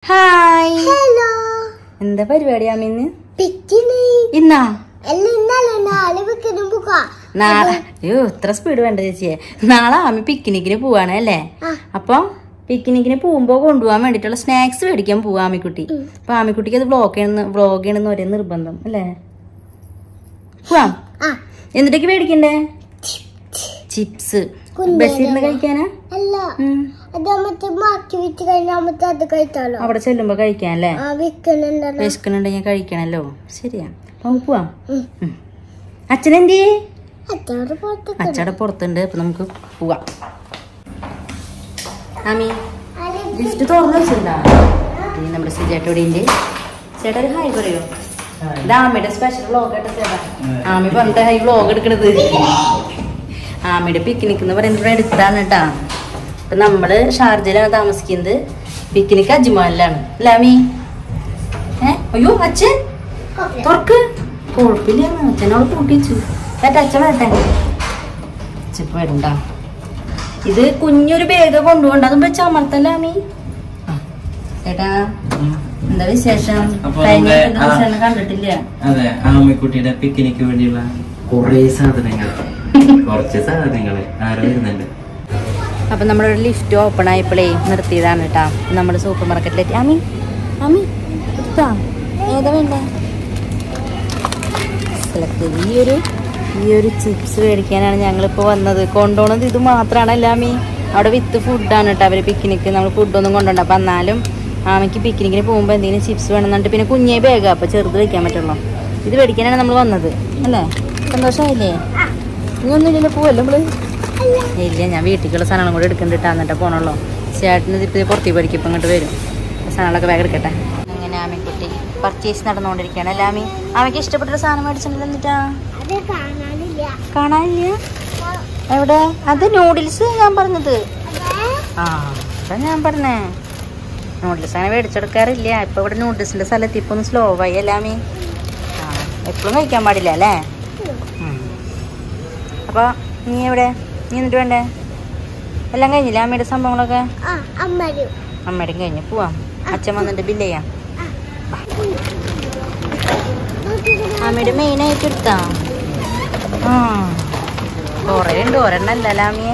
Hi hello എന്താ പരിപാടി അമ്മിന്ന് പിക്കിനി ഇന്നാ എല്ലാം ഇന്നലെ നാളെ പിക്കിനും പോകാം നാളെ അയ്യോ ഇത്ര സ്പീഡ് വേണ്ട ചേച്ചിയെ നാളെ ആമി പിക്നിക്കിന് പോവാണ് അല്ലേ ആ. അപ്പൊ പിക്നിക്കിന് പോകുമ്പോ കൊണ്ടുപോകാൻ വേണ്ടിട്ടുള്ള സ്നാക്സ് മേടിക്കാൻ പോവാ ആമിക്കുട്ടി അപ്പൊ ആമിക്കുട്ടിക്ക് അത് വ്ളോഗ് ചെയ്യണമെന്ന് വ്ളോഗ് ചെയ്യണമെന്ന് ഒരേ നിർബന്ധം അല്ലേ പോവാം ആ എന്നിട്ടൊക്കെ മേടിക്കണ്ടേ ചിപ്സ് ബസ്സിരുന്ന് കഴിക്കാനാ അല്ല ഉം. അത് മറ്റേ മാറ്റി വെച്ച് കഴിഞ്ഞാൽ മറ്റേ അത് കഴിച്ചാലോ അവിടെ ചെല്ലുമ്പോ കഴിക്കാൻ അല്ലേ ആ വിൽക്കുന്നുണ്ടല്ലോ വിശക്കുന്നുണ്ടെങ്കിൽ കഴിക്കണല്ലോ ശരിയാ അപ്പൊ നമുക്ക് പോവാം ഉം. ഉം. അച്ഛനെന്തേ അച്ഛനോട് പോയിട്ട് അച്ഛടെ പുറത്തുണ്ട് അപ്പൊ നമുക്ക് പോവാം ആമി ലിസ്റ്റ് തുറന്നു വെച്ചിട്ടുണ്ടാ ഇത് നമ്മുടെ സുജേട്ട ഇവിടെ ഉണ്ട് ചേട്ടാ ഒരു ഹായ് പറയോ ഇത് ആമിയുടെ സ്പെഷ്യൽ വ്ളോഗ് ആയിട്ട് ചേട്ടാ ആമി പറഞ്ഞിട്ട് ഹൈ വ്ളോഗ് എടുക്കണത് ആമിയുടെ പിക്നിക് എന്ന് പറയുന്നത് ഇവിടെ അടുത്താണ് കേട്ടാ അപ്പൊ നമ്മള് ഷാർജയിലാണ് താമസിക്കുന്നത് പിക്നിക് അജ്മാനിലാണ് അല്ലേ ആമി ഏ അയ്യോ അച്ഛൻ തുറക്ക് കുഴപ്പമില്ല അച്ഛനോട് കൂട്ടിച്ചു ചേട്ടാ അച്ഛൻ വരട്ടെ അച്ഛപ്പ് വരണ്ട ഇത് കുഞ്ഞൊരു ബാഗ് കൊണ്ടുപോകണ്ട അതും വെച്ച് അമർത്തല്ല അമ്മീ ആ. ചേട്ടാ എന്താ വിശേഷം അപ്പൊ കഴിഞ്ഞ നമ്മുടെ, ദിവസം ആ. കണ്ടിട്ടില്ല അതെ ആമിക്കുട്ടിയുടെ പിക്നിക്ക് വേണ്ടിയുള്ള കുറേ സാധനങ്ങൾ കുറച്ച് സാധനങ്ങള് ആരോ വരുന്നുണ്ട് അപ്പൊ നമ്മുടെ ഒരു ലിഫ്റ്റ് ഓപ്പൺ ആയപ്പോഴേ നിർത്തിയതാണ് കേട്ടാ നമ്മുടെ സൂപ്പർ മാർക്കറ്റിലെത്തി അമ്മി അമ്മി എടുത്താ ഏതാ വേണ്ടേ സെലക്ട് ചെയ്ത് ഈ ഒരു ഈ ഒരു ചിപ്സ് മേടിക്കാനാണ് ഞങ്ങളിപ്പോൾ വന്നത് കൊണ്ടുപോകുന്നത് ഇത് മാത്രമാണ് അല്ലാമി അവിടെ വിത്ത് ഫുഡാണ് കേട്ടോ അവർ പിക്നിക്ക് നമ്മൾ ഫുഡൊന്നും കൊണ്ടുപോകണ്ട അപ്പം എന്നാലും ആമയ്ക്ക് പിക്നിക്കിന് പോകുമ്പോൾ എന്തെങ്കിലും ചിപ്സ് വേണമെന്നുണ്ട് പിന്നെ കുഞ്ഞേ ബാഗാ അപ്പോൾ ചെറുത് വയ്ക്കാൻ പറ്റുള്ളൂ ഇത് മേടിക്കാനാണ് നമ്മൾ വന്നത് അല്ലേ സന്തോഷമായില്ലേ ഇനി ഒന്നുമില്ലല്ലോ പോവല്ലോ നമ്മള് ഇല്ല ഞാൻ വീട്ടിലേക്കുള്ള സാധനങ്ങളും കൂടെ എടുക്കണ്ടിട്ടാ എന്നിട്ട് പോണല്ലോ ചേട്ടന് ഇതിപ്പോൾ പുറത്തേക്ക് പഠിക്കും ഇപ്പം ഇങ്ങോട്ട് വരും സാധനങ്ങളൊക്കെ വേഗം എടുക്കട്ടെ അങ്ങനെ ആമിക്കുട്ടി പർച്ചേസ് നടന്നുകൊണ്ടിരിക്കുകയാണ് അല്ലേ ആമി ആമയ്ക്ക് ഇഷ്ടപ്പെട്ട സാധനം മേടിച്ചിട്ടുണ്ടല്ലോ എന്നിട്ടാ അത് കാണാനില്ല കാണാനില്ല എവിടെ അത് നൂഡിൽസ് ഞാൻ പറഞ്ഞത് അതെ ആ അതാ ഞാൻ പറഞ്ഞേ നൂഡിൽസ് അങ്ങനെ മേടിച്ചെടുക്കാറില്ല ഇപ്പൊ ഇവിടെ നൂഡിൽസിന്റെ സ്ഥലത്ത് ഇപ്പൊ ഒന്ന് സ്ലോ ആയി അല്ലാമി ആ എപ്പോഴും കഴിക്കാൻ പാടില്ല അല്ലേ ഉം. അപ്പൊ നീ എവിടെ നീ എന്നിട്ട് വേണ്ടേ എല്ലാം കഴിഞ്ഞില്ല അമ്മയുടെ സംഭവങ്ങളൊക്കെ ആ അമ്മരും അമ്മയുടെ കഴിഞ്ഞു പോവാം അച്ഛൻ വന്നിട്ട് ബില്ല് ചെയ്യാം അമ്മയുടെ മെയിൻ ആയിട്ട് എടുത്താ ആ കൊറേ ഉണ്ട് ഒരെണ്ണല്ല അല്ലാമിയെ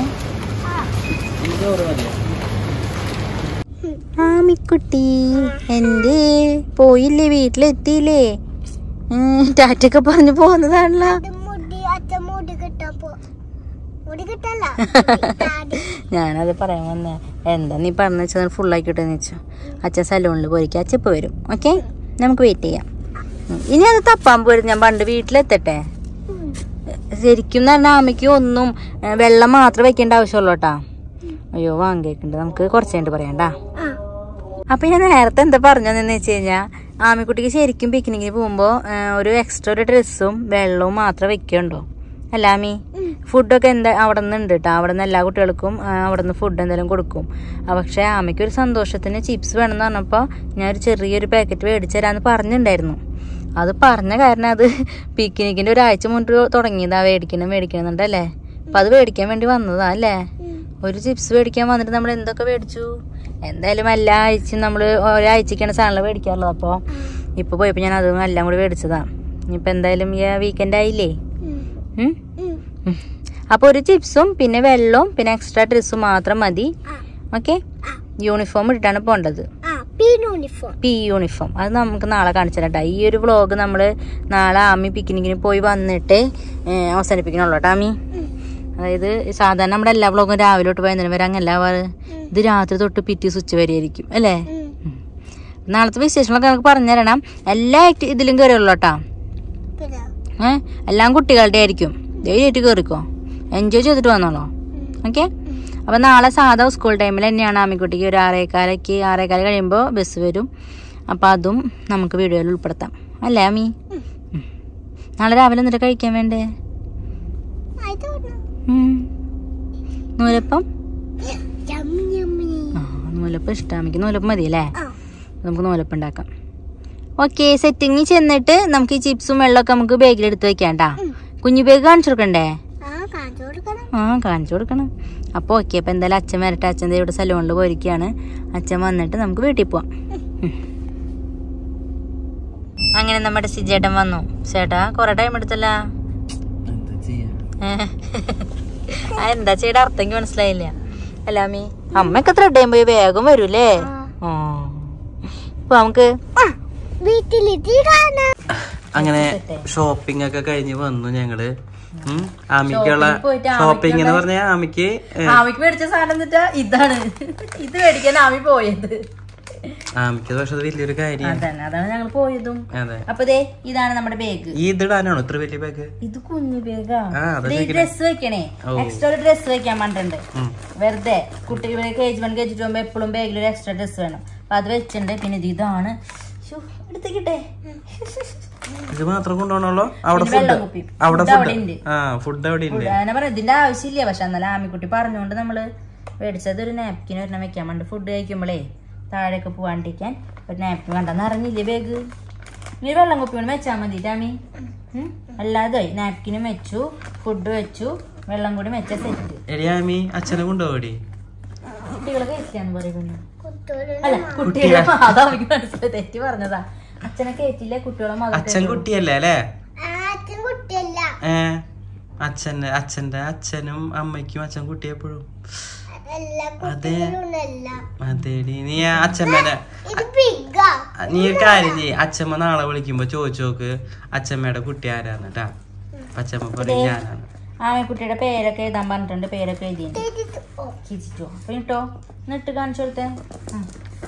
ആമിക്കുട്ടി എന്തേ പോയില്ലേ വീട്ടിലെത്തിയില്ലേ ഉം, ടാറ്റൊക്കെ പറഞ്ഞു പോകുന്നതാണല്ലോ അത് മുടി അച്ഛൻ മുടി കിട്ടാൻ പോ മുടി കിട്ടല്ല താടി. ഞാനത് പറയാൻ വന്നേ എന്താ നീ പറഞ്ഞു വെച്ചാൽ ഫുൾ ആക്കിട്ടെ വെച്ചു അച്ഛൻ സലൂണിൽ പോയിരിക്കും അച്ഛൻ ഇപ്പോൾ വരും ഓക്കെ നമുക്ക് വെയിറ്റ് ചെയ്യാം ഉം. ഇനി അത് തപ്പാൻ പോരും ഞാൻ പണ്ട് വീട്ടിലെത്തട്ടെ ഉം. ശരിക്കും എന്ന് പറഞ്ഞാൽ അമ്മയ്ക്ക് ഒന്നും ഏ, വെള്ളം മാത്രം വെക്കേണ്ട ആവശ്യമുള്ളൂ കേട്ടാ അയ്യോ വാങ്ങിക്കേണ്ട നമുക്ക് കുറച്ച് കഴിഞ്ഞിട്ട് പറയാണ്ടാ ആ അപ്പൊ ഞാൻ നേരത്തെ എന്താ പറഞ്ഞതെന്ന് വെച്ച് കഴിഞ്ഞാൽ ആമിക്കുട്ടിക്ക് ശരിക്കും പിക്നിക്കിന് പോകുമ്പോൾ ഒരു എക്സ്ട്രാ ഒരു ഡ്രസ്സും വെള്ളവും മാത്രം വെക്കണ്ടോ അല്ല ആമി ഫുഡൊക്കെ എന്താ അവിടെ നിന്ന് ഉണ്ട് കേട്ടോ അവിടെ നിന്ന് എല്ലാ കുട്ടികൾക്കും ആ, അവിടെ നിന്ന് ഫുഡ് എന്തെങ്കിലും കൊടുക്കും ആ, പക്ഷെ ആമയ്ക്ക് ഒരു സന്തോഷത്തിന് ചിപ്സ് വേണമെന്ന് പറഞ്ഞപ്പോൾ ഞാൻ ഒരു ചെറിയൊരു പാക്കറ്റ് മേടിച്ചു തരാമെന്ന് പറഞ്ഞിട്ടുണ്ടായിരുന്നു അത് പറഞ്ഞ കാരണം അത് പിക്നിക്കിന്റെ ഒരാഴ്ച മുൻപ് തുടങ്ങിയതാ മേടിക്കണം മേടിക്കണം എന്നുണ്ടല്ലേ അപ്പൊ അത് മേടിക്കാൻ വേണ്ടി വന്നതാ അല്ലേ ഒരു ചിപ്സ് മേടിക്കാൻ വന്നിട്ട് നമ്മൾ എന്തൊക്കെ മേടിച്ചു എന്തായാലും എല്ലാ ആഴ്ചയും നമ്മൾ ഒരാഴ്ചക്കാണ് സാധനങ്ങൾ മേടിക്കാറുള്ളത് അപ്പോൾ ഇപ്പോൾ പോയപ്പോൾ ഞാൻ അതും എല്ലാം കൂടി മേടിച്ചതാ ഇനിയിപ്പോൾ എന്തായാലും ഈ വീക്കെൻഡ് ആയില്ലേ ഉം. ഉം? ഉം. ഉം. അപ്പോൾ ഒരു ചിപ്സും പിന്നെ വെള്ളവും പിന്നെ എക്സ്ട്രാ ഡ്രസ്സും മാത്രം മതി ആ ഓക്കെ യൂണിഫോം ഇട്ടിട്ടാണ് പോകേണ്ടത് ആ പീൻ യൂണിഫോം പി യൂണിഫോം അത് നമുക്ക് നാളെ കാണിച്ചു തരാം ട്ടോ. ഈ ഒരു വ്ളോഗ് നമ്മൾ നാളെ ആമി പിക്നിക്കിന് പോയി വന്നിട്ട് ഏഹ്, അവസാനിപ്പിക്കണുള്ളൂ കേട്ടോ ആമി അതായത് സാധാരണ നമ്മുടെ എല്ലാ വ്ളോഗും രാവിലെ തൊട്ട് വൈകുന്നേരം വരെ അങ്ങല്ല ആവാറ് ഇത് രാത്രി തൊട്ട് പിറ്റി സ്വിച്ച് വരെയായിരിക്കും അല്ലേ ഉം. നാളത്തെ വിശേഷങ്ങളൊക്കെ നമുക്ക് പറഞ്ഞു തരണം എല്ലാ ആക്ടി ഇതിലും കയറിയുള്ളൂ കേട്ടോ പിന്നെ ഏഹ് എല്ലാം കുട്ടികളുടെ ആയിരിക്കും ധൈര്യമായിട്ട് കയറിക്കോ എൻജോയ് ചെയ്തിട്ട് വന്നോളൂ ഓക്കെ അപ്പം നാളെ സാധാ സ്കൂൾ ടൈമിൽ തന്നെയാണ് ആമിക്കുട്ടിക്ക് ഒരു ആറേക്കാലയ്ക്ക് ആറേക്കാല് കഴിയുമ്പോൾ ബസ് വരും അപ്പം അതും നമുക്ക് വീഡിയോയിൽ ഉൾപ്പെടുത്താം അല്ലേ ആമി ഉം. നാളെ രാവിലെ എന്നിട്ട് കഴിക്കാൻ വേണ്ടേ ആയിട്ടോട്ടെ ഉം. നൂലപ്പം യമ്മി യമ്മി ആ നൂലപ്പം ഇഷ്ടം ആമിക്ക് നൂലപ്പം മതി അല്ലേ ആ നമുക്ക് നൂലപ്പം ഉണ്ടാക്കാം ഓക്കെ സെറ്റിങ്ങിൽ ചെന്നിട്ട് നമുക്ക് ഈ ചിപ്സും വെള്ളമൊക്കെ നമുക്ക് ബാഗിൽ എടുത്ത് വെക്കാണ്ടാ കുഞ്ഞു ബാഗ് കാണിച്ചു കൊടുക്കണ്ടേ ആ കാണിച്ചു കൊടുക്കണം ആ കാണിച്ചു കൊടുക്കണം അപ്പോൾ ഓക്കെ അപ്പോൾ എന്തായാലും അച്ഛൻ വരട്ടെ അച്ഛൻ ദേ ഇവിടെ സലൂണിൽ പോയിരിക്കുകയാണ് അച്ഛൻ വന്നിട്ട് നമുക്ക് വീട്ടിൽ പോവാം ഉം. അങ്ങനെ നമ്മുടെ സിജേട്ടൻ വന്നു ചേട്ടാ കൊറേ ടൈം എടുത്തല്ല എന്താ ചെയ്യാ ആ എന്താ ചെയ്യുടെ അർത്ഥം എനിക്ക് മനസ്സിലായില്ല അല്ലാമി അമ്മയൊക്കെ ത്രെഡ് ചെയ്യുമ്പോ വേഗം വരൂലേ ആ അപ്പൊ നമുക്ക് വീട്ടിലെത്തി കാണാം അങ്ങനെ ഷോപ്പിംഗ് ഒക്കെ കഴിഞ്ഞ് വന്നു ഞങ്ങള് ഉം. ആമിക്കുള്ള Shopping പോയിട്ട് ഷോപ്പിംഗ് എന്ന് പറഞ്ഞാൽ ആമിക്ക് ഏ, ആമിക്ക് മേടിച്ച സാധനം എന്നിട്ടാ ഇതാണ് ഇത് മേടിക്കാൻ ആമി പോയത് ആമിക്ക് പക്ഷെ അത് വലിയൊരു കാര്യം അതന്നെ അതാണ് ഞങ്ങൾ പോയതും അതെ അപ്പൊ ദേ ഇതാണ് നമ്മുടെ ബാഗ് ഈ ഇതിടാനാണോ ഇത്ര വലിയ ബാഗ് ഇത് കുഞ്ഞു ബാഗാ ആ, അതാ ഇത് ഡ്രസ് വെക്കണേ ഓ. എക്സ്ട്രാ ഒരു ഡ്രസ് വെക്കാൻ പറഞ്ഞിട്ടുണ്ട് ഉം. വെറുതെ കുട്ടികൾ കേജ് വൺ കേജ് പോകുമ്പോ എപ്പോഴും ബാഗിൽ ഒരു എക്സ്ട്രാ ഡ്രസ് വേണം അപ്പൊ അത് വെച്ചിട്ടുണ്ട് പിന്നെ ഇത് ഇതാണ് ശ്ശോ, എടുത്തേക്കിട്ടെ ഇത് മാത്രം കൊണ്ടുപോകണല്ലോ അവിടെ പിന്നെ വെള്ളം ഫുഡ് കുപ്പി. അവിടെ Food അവിടെ ഫുഡ് ഉണ്ട്. ആ ഫുഡ് അവിടെ ഉണ്ട് ഞാൻ പറയാം ഇതിന്റെ ആവശ്യമില്ല പക്ഷെ എന്നാലും ആമിക്കുട്ടി പറഞ്ഞുകൊണ്ട് നമ്മള് മേടിച്ചത് ഒരു നാപ്കിൻ ഒരെണ്ണം വെക്കാൻ വേണ്ടി ഫുഡ് കഴിക്കുമ്പോഴേ താഴെയൊക്കെ പോവാണ്ടിരിക്കാൻ ഒരു നാപ്കിൻ വേണ്ടെന്ന് അറിഞ്ഞില്ലേ ബാഗ് ഇനി വെള്ളം കുപ്പി കൊണ്ട് വെച്ചാൽ മതി ടാമി ഉം? അല്ലാതെ നാപ്കിനും വെച്ചു ഫുഡ് വെച്ചു വെള്ളം കൂടി വെച്ച സെറ്റ് എടി ആമി അച്ഛനെ കൊണ്ടുപോകടി കുട്ടികളെ കഴിക്കാന്ന് പറയുന്നു കുട്ടികളെ അല്ല കുട്ടികളെ അതാ എനിക്ക് മനസ്സിലായി തെറ്റി പറഞ്ഞതാ അച്ഛനെ കയറ്റില്ല കുട്ടികളെ അച്ഛൻ മകൾ കുട്ടിയല്ലേ അല്ലേ ആദ്യം കുട്ടിയല്ല ഏ അച്ഛന്റെ അച്ഛന്റെ അച്ഛനും അമ്മയ്ക്കും അച്ഛൻ കുട്ടി എപ്പോഴും എല്ലാ അതെ. കുട്ടികളൊന്നല്ല അതേടി നീ ആ അച്ഛമ്മേനെ ഇത് ബിഗാ നീ ഒരു കാര്യം ചെയ്യ് അച്ഛമ്മ നാളെ വിളിക്കുമ്പോ ചോദിച്ചു നോക്ക് അച്ഛമ്മയുടെ കുട്ടി ആരാന്ന് കേട്ടാ അപ്പൊ അച്ഛമ്മ പറയും ഞാനാണ് ആമക്കുട്ടിയുടെ പേരൊക്കെ എഴുതാൻ പറഞ്ഞിട്ടുണ്ട് പേരൊക്കെ എഴുതിയിട്ടുണ്ട് ഇത് ഓ കിച്ചിട്ടോ അപ്പൊ ഇട്ടോ എന്നിട്ട് കാണിച്ചു കൊടുത്തേ ഉം.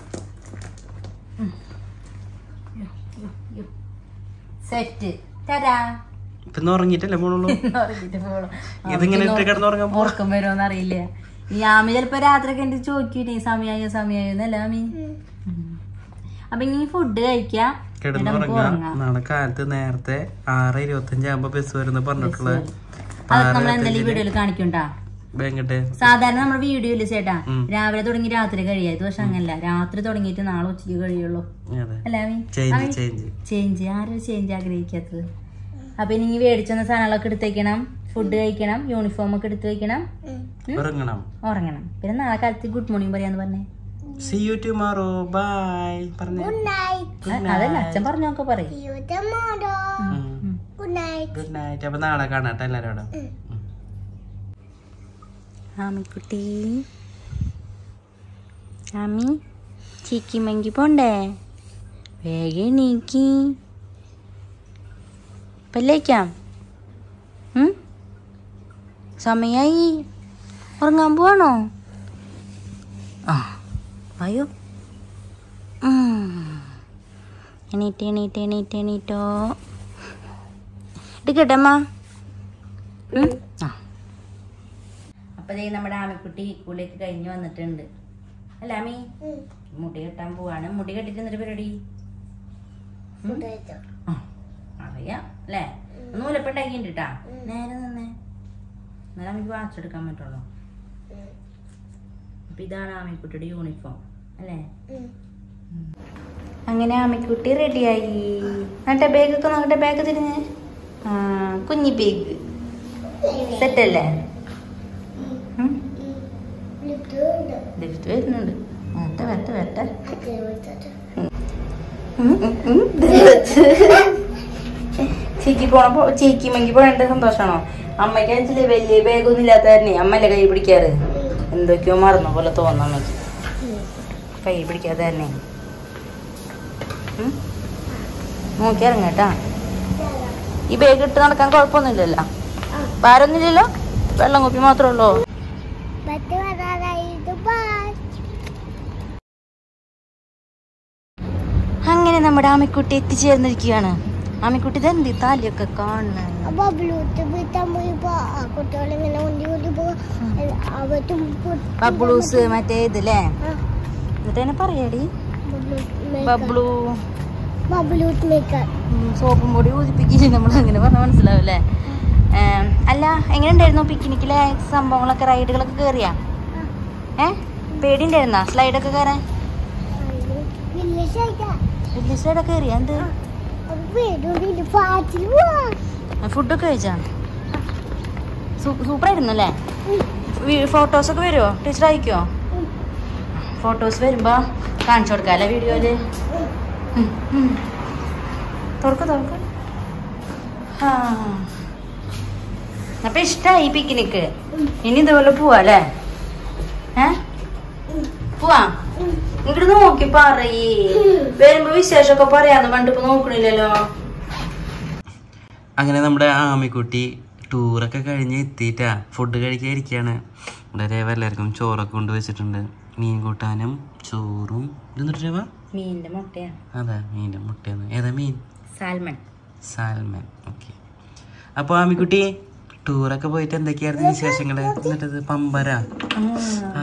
ഉം. യ്യോ, യ്യോ, യ്യോ. സെറ്റ് തരാ ഇപ്പൊ ഇന്ന് ഉറങ്ങിയിട്ടല്ലേ പോണുള്ളൂ എന്ന് പറഞ്ഞിട്ട് പോണം. ഇതിങ്ങനെ ഇട്ട് നമുക്ക് കിടന്ന് ഉറങ്ങാൻ പോ ഉറക്കം വരുമോന്ന് അറിയില്ല ഈ ആമി ചിലപ്പോ രാത്രി ഒക്കെ എന്റെ ചോദിക്കൂലേ സമയായോ സമയായോ എന്നല്ല ആമി ഉം. അപ്പൊ ഇനി ഫുഡ് കഴിക്കാം എന്നിട്ട് നമുക്ക് കിടന്നുറങ്ങാം ഉറങ്ങാം നാളെ കാലത്ത് നേരത്തെ ആറ് ഇരുപത്തഞ്ച് ആകുമ്പോ ബസ് വരുന്ന പറഞ്ഞിട്ടുള്ള അത് നമ്മൾ എന്തായാലും ഈ വീഡിയോയിൽ കാണിക്കണ്ടാ വെങ്കട്ടെ സാധാരണ നമ്മുടെ വീഡിയോയില് ചേട്ടാ ഉം. രാവിലെ തുടങ്ങി രാത്രി കഴിയാ ഇത് പക്ഷെ അങ്ങനല്ല രാത്രി തുടങ്ങിയിട്ട് നാളെ ഉച്ചയ്ക്ക് കഴിയുള്ളൂ അതെ അല്ല ആമി ചേഞ്ച് ചേഞ്ച് ചേഞ്ച് ആരും ചേഞ്ച് ആഗ്രഹിക്കാത്തത് അപ്പൊ ഇനി വേടിച്ചെന്ന സാധനങ്ങളൊക്കെ എടുത്തേക്കണം ഫുഡ് കഴിക്കണം യൂണിഫോം ഒക്കെ എടുത്ത് വെക്കണം ഉറങ്ങണം ഉറങ്ങണം പിന്നെ നാളെ കാലത്ത് ഗുഡ് മോർണിംഗ് പറയാന്ന് പറഞ്ഞേ സി യു ടുമാറോ ബൈ പറഞ്ഞു ഗുഡ് നൈറ്റ് അ- അതല്ല അച്ഛൻ പറഞ്ഞൊക്കെ പറയും See you tomorrow. Good night. Good night അപ്പൊ നാളെ കാണാട്ടെ എല്ലാരോടും ആമിക്കുട്ടി ആമി ചീക്കി മങ്കി പോണ്ടേ വേഗം എണീക്കി പല്ലേക്കാം ഉം? സമയായി ഉറങ്ങാൻ പോവാണോ ആ അയ്യോ ഉം. എണീറ്റ് എണീറ്റ് എണീറ്റ് എണീറ്റോ എടുക്കട്ടെ അമ്മ ഉം? ആ അപ്പൊ ദേ നമ്മുടെ ആമിക്കുട്ടി കുളിയൊക്കെ കഴിഞ്ഞ് വന്നിട്ടുണ്ട് അല്ല ആമി Mm. മുടി കെട്ടാൻ പോവാണ് മുടി കെട്ടിട്ട് എന്നിട്ട് പരിപാടി Food കഴിച്ചോ? ആ, അറിയാം അല്ലേ നൂലപ്പം ഉണ്ടാക്കിട്ടാ നേരെ നിന്നേ എന്നാലും നമുക്ക് വാച്ചെടുക്കാൻ പറ്റുള്ളൂ Mm. അപ്പൊ ഇതാണ് ആമിക്കുട്ടിയുടെ യൂണിഫോം അല്ലേ Mm. അങ്ങനെ ആമിക്കുട്ടി റെഡിയായി എന്നിട്ട് ബാഗ് ഒക്കെ നോക്കട്ടെ ബാഗ് തിരിഞ്ഞ് ആ കുഞ്ഞി ബാഗ് സെറ്റ് അല്ലേ ഉം? Lift ഉണ്ട്. ലിഫ്റ്റ് വരുന്നുണ്ട് വരട്ടെ വരട്ടെ വരട്ടെ അച്ഛനെ വിളിച്ചിട്ട്. ചേച്ചി പോണപ്പോ ചേച്ചി മങ്കി പോണ സന്തോഷാണോ അമ്മയ്ക്ക് വെച്ചില്ലേ വലിയ ബാഗൊന്നും ഇല്ലാത്ത തന്നെ അമ്മല്ലേ കൈ പിടിക്കാറ് എന്തൊക്കെയോ മറന്ന പോലെ തോന്നുന്നു അമ്മയ്ക്ക് കൈ പിടിക്കാതെ തന്നെ ഉം? നോക്കി ഇറങ്ങട്ടാ ഈ ബാഗ് ഇട്ട് നടക്കാൻ കുഴപ്പമൊന്നുമില്ലല്ലോ ഭാരമൊന്നുമില്ലല്ലോ വെള്ളം കുപ്പി മാത്രമേ ഉള്ളൂ ബട്ട് വരാറായി. Bye. അങ്ങനെ നമ്മുടെ ആമിക്കുട്ടി എത്തിച്ചേർന്നിരിക്കുകയാണ് ആമിക്കുട്ടി ഇതെന്ത് താലിയൊക്കെ കാണുന്നു അപ്പൊ ബ്ലൂടൂത്ത് വീട്ടാൻ പോയപ്പോ ആ കുട്ടികളിങ്ങനെ ഉണ്ടി കൊണ്ട് പോ അവറ്റും ബബ്ലൂസ് മറ്റേ ഇതില്ലേ എന്നിട്ട് തന്നെ പറയാടി ബബ്ലു ബബ്ലൂത്ത് മേക്കർ ഉം, സോപ്പും പൊടി ഊതിപ്പിക്കില്ല നമ്മൾ അങ്ങനെ പറഞ്ഞാൽ മനസ്സിലാവില്ലേ ഏം, അല്ല എങ്ങനെ ഉണ്ടായിരുന്നു പിക്നിക്കിലെ സംഭവങ്ങളൊക്കെ റൈഡുകളൊക്കെ കയറിയാ ഏ പേടി ഉണ്ടായിരുന്നാ സ്ലൈഡൊക്കെ കയറാൻ വില്ലേജ് ആയിട്ടാ വലിയ സ്ലൈഡൊക്കെ കയറിയാ എന്ത് അപ്പൊ പേടി പാച്ചിൽ പോവാ ഫുഡൊക്കെ കഴിച്ചാ സൂപ്പറായിരുന്നു അല്ലേ ഫോട്ടോസൊക്കെ വരുമോ ടീച്ചർ അയക്കുമോ ഫോട്ടോസ് വരുമ്പോ കാണിച്ചു കൊടുക്കാം അല്ലേ വീഡിയോയില് ഉം, ഉം. തുറക്ക് തുറക്ക് ആ അപ്പൊ ഇഷ്ടായി പിക്നിക്ക് ഇനി ഇതുപോലെ പോവാ അല്ലേ ഏ പോവാ ഇങ്ങോട്ട് നോക്കി പറയേ വരുമ്പോ വിശേഷമൊക്കെ പറയാന്ന് പണ്ടിപ്പോ നോക്കണില്ലല്ലോ അങ്ങനെ നമ്മുടെ ആമിക്കുട്ടി ടൂറൊക്കെ കഴിഞ്ഞ് എത്തിയിട്ടാ ഫുഡ് കഴിക്കാൻ ഇരിക്കുകയാണ് ഇവിടെ രേവ എല്ലാവർക്കും ചോറൊക്കെ കൊണ്ട് വെച്ചിട്ടുണ്ട് മീൻ കൂട്ടാനും ചോറും ഇതെന്നിട്ട് രേവ മീനിന്റെ മുട്ടയാ അതെ മീൻ്റെ മുട്ടയാണ് ഏതാ മീൻ സാൽമൺ സാൽമൻ ഓക്കെ അപ്പോൾ ആമിക്കുട്ടി ടൂറൊക്കെ പോയിട്ട് എന്തൊക്കെയായിരുന്നു വിശേഷങ്ങൾ എന്നിട്ടത് പമ്പര ആ.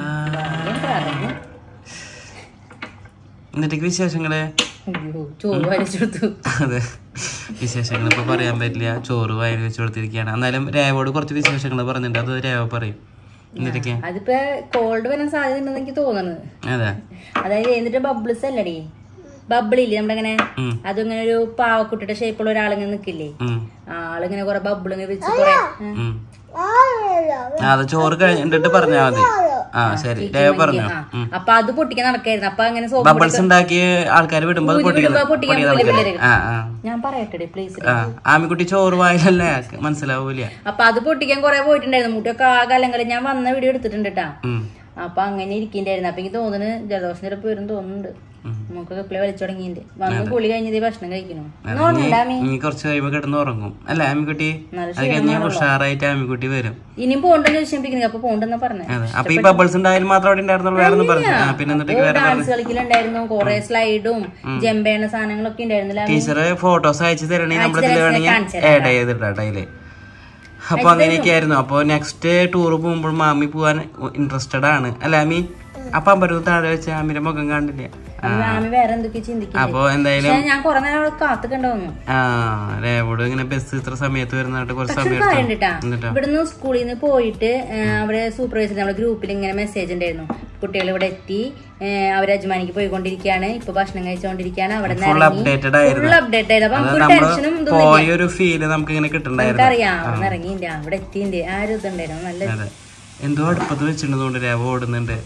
എന്നിട്ടേക്ക് വിശേഷങ്ങള് അയ്യോ ചോറ് വരച്ചെടുത്തു അതെ വിശേഷങ്ങൾ ഇപ്പൊ പറയാൻ പറ്റില്ല ചോറ് വായിൽ വെച്ച് കൊടുത്തിരിക്കുകയാണ് എന്നാലും രേവോട് കുറച്ച് വിശേഷങ്ങൾ പറഞ്ഞിട്ടുണ്ട് അത് രേവ പറയും എന്നിട്ടൊക്കെ അതിപ്പോ കോൾഡ് വരാൻ സാധ്യത ഉണ്ടെന്ന് എനിക്ക് തോന്നുന്നത് അതെ അതായത് എന്നിട്ട് ബബിൾസ് അല്ലടി ബബിളില്ലേ നമ്മുടെ ഇങ്ങനെ ഉം. അതിങ്ങനെ ഒരു പാവക്കുട്ടിയുടെ ഷേപ്പുള്ള ഒരാളിങ്ങനെ നിക്കില്ലേ ഉം, ആളിങ്ങനെ കൊറേ ബബിൾ ഇങ്ങനെ വെച്ച് കൊറേ ഉം. ആ, അത് ചോറ് കഴിഞ്ഞിട്ട് പറഞ്ഞാ മതി ആ ശരി രേവ പറഞ്ഞു അപ്പൊ അത് പൊട്ടിക്കാൻ നടക്കായിരുന്നു അപ്പൊ അങ്ങനെ സോപ്പ് ബബിൾസ് ഉണ്ടാക്കി ആൾക്കാർ വിടുമ്പോ അത് പൊട്ടിക്കുന്നത് വിടുമ്പോ പൊട്ടിക്കാൻ പൊട്ടിക്കാൻ പോലെ നടക്കില്ലേ? ആ ആ ഞാൻ പറയട്ടെ പ്ലീസ് ആ ആമിക്കുട്ടി ചോറ് വായിലല്ലേ മനസ്സിലാവൂല അപ്പൊ അത് പൊട്ടിക്കാൻ കൊറേ പോയിട്ടുണ്ടായിരുന്നു മുട്ടൊക്കെ ആ കാലങ്ങളിൽ ഞാൻ വന്ന വീഡിയോ എടുത്തിട്ടുണ്ട് കേട്ടാ ഉം, അപ്പൊ അങ്ങനെ ഇരിക്കണ്ടായിരുന്നു അപ്പൊ എനിക്ക് തോന്നുന്നു ജലദോഷം ചിലപ്പോ വരും തോന്നുന്നുണ്ട് ഉം. നമുക്ക് കപ്പിളെ വലിച്ചു തുടങ്ങിയിട്ടുണ്ട് വന്ന് കുളി കഴിഞ്ഞത് ഭക്ഷണം കഴിക്കണോ അത് നോക്കണ്ടാ ഇനി- ഇനി കുറച്ച് കഴിയുമ്പോ കിടന്ന് ഉറങ്ങും അല്ല ആമിക്കുട്ടി നല്ല അത് കഴിഞ്ഞാൽ ഉഷാറായിട്ട് ആമിക്കുട്ടി വരും ഇനിയും പോണ്ടെന്ന് ചോദിച്ചാൽ പിക്നിക് അപ്പൊ പോണ്ടെന്നാ പറഞ്ഞേ അതെ അപ്പൊ ഈ ബബിൾസ് ഉണ്ടായാലും മാത്രം അവിടെ ഉണ്ടായിരുന്നുള്ളൂ വേറെ ഒന്നും പറഞ്ഞു ആ പിന്നെ എന്നിട്ട് വേറെ ഡാൻസ് കളിക്കലുണ്ടായിരുന്നു കൊറേ സ്ലൈഡും ജമ്പേണ സാധനങ്ങളൊക്കെ ഉണ്ടായിരുന്നില്ല ടീച്ചർ ഫോട്ടോസ് അയച്ചു തരണേ നമ്മൾ ഇതിൽ വേണമെങ്കിൽ കാണിച്ചു ആഡ് ചെയ്തിട്ടാ അതില് അപ്പൊ അങ്ങനെയൊക്കെ ആയിരുന്നു അപ്പൊ നെക്സ്റ്റ് ടൂർ പോകുമ്പോൾ മാമി പോവാൻ ഇൻട്രസ്റ്റഡ് ആണ് അല്ല ആമി അപ്പൊ അമ്പരൂർ താഴെ വെച്ച് ആമിന്റെ മുഖം കണ്ടില്ല ആ, മാമി വേറെ എന്തൊക്കെ ചിന്തിക്കും അപ്പൊ എന്തായാലും പക്ഷെ ഞാൻ കൊറേ നേരം അവിടെ കാത്തുക്കണ്ട വന്നു ആ രേവോട് ഇങ്ങനെ ബസ് ഇത്ര സമയത്ത് വരുന്നതായിട്ട് കുറച്ച് സമയം കാര്യം എടുത്തു. കേട്ടാ എന്നിട്ടോ ഇവിടുന്ന് സ്കൂളിൽ നിന്ന് പോയിട്ട് ആ, അവിടെ സൂപ്പർവൈസർ നമ്മുടെ ഗ്രൂപ്പിൽ ഇങ്ങനെ മെസ്സേജ് ഉണ്ടായിരുന്നു കുട്ടികൾ ഇവിടെ എത്തി ആ, അവർ അജ്മാനിക്ക് പോയിക്കൊണ്ടിരിക്കുകയാണ് ഇപ്പൊ ഭക്ഷണം കഴിച്ചുകൊണ്ടിരിക്കുകയാണ് അവിടെ ഫുൾ അപ്ഡേറ്റഡ് ആയിരുന്നു ഫുൾ അപ്ഡേറ്റ് ആയത് അപ്പൊ അത് നമുക്ക് നമ്മള് ടെൻഷനും പോയ ഒരു ഫീല് നമുക്ക് ഇങ്ങനെ കിട്ടണ്ടായിരുന്നു അറിയാം അവിടെ ഇറങ്ങിയില്ല അവിടെ എത്തിയിണ്ട് ആ ഒരു ഇതുണ്ടായിരുന്നു നല്ല അതെ എന്തോ അടുപ്പത്ത് വെച്ചിട്ടുണ്ടതുകൊണ്ട് രേവ ഓടുന്നുണ്ട്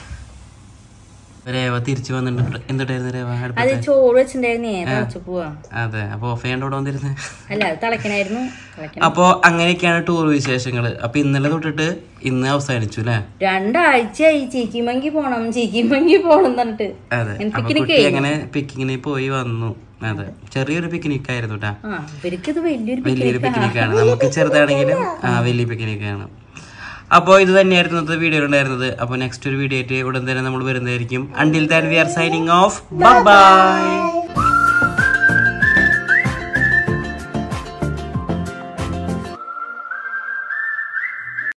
രേവ തിരിച്ചു വന്നിട്ടുണ്ട് എന്തുട്ടായിരുന്നു രേവ അത് അടുപ്പത്ത് ചോറ് വെച്ചിട്ടുണ്ടായിരുന്നേ തിളച്ചു പോവാ അതെ അപ്പൊ ഓഫ് ചെയ്യാണ്ട് ഇവിടെ വന്നിരുന്നേ അല്ല അത് തിളക്കനായിരുന്നു തിളക്കണം അപ്പോ അങ്ങനെയൊക്കെയാണ് ടൂർ വിശേഷങ്ങള് അപ്പൊ ഇന്നലെ തൊട്ടിട്ട് ഇന്ന് അവസാനിച്ചു അല്ലേ രണ്ടാഴ്ചയായി ചീക്കിമങ്കി പോണം ചീക്കിമങ്കി പോണം എന്ന് പറഞ്ഞിട്ട് അതെ എനിക്ക് അപ്പൊ picnic കുട്ടി അങ്ങനെ പിക്കിങ്ങിന് പോയി വന്നു അതെ ചെറിയൊരു പിക്നിക് ആയിരുന്നു കേട്ടാ ആ ഇവർക്കിത് വലിയൊരു വലിയൊരു പിക്നിക്കാണ് നമുക്ക് ചെറുതാണെങ്കിലും ആ വലിയ പിക്നിക്കാണ് അപ്പോൾ ഇത് തന്നെയായിരുന്നു ഇന്നത്തെ വീഡിയോ ഉണ്ടായിരുന്നത് അപ്പോൾ നെക്സ്റ്റ് ഒരു വീഡിയോ ആയിട്ട് ഉടൻ തന്നെ നമ്മൾ വരുന്നതായിരിക്കും until then we are signing off by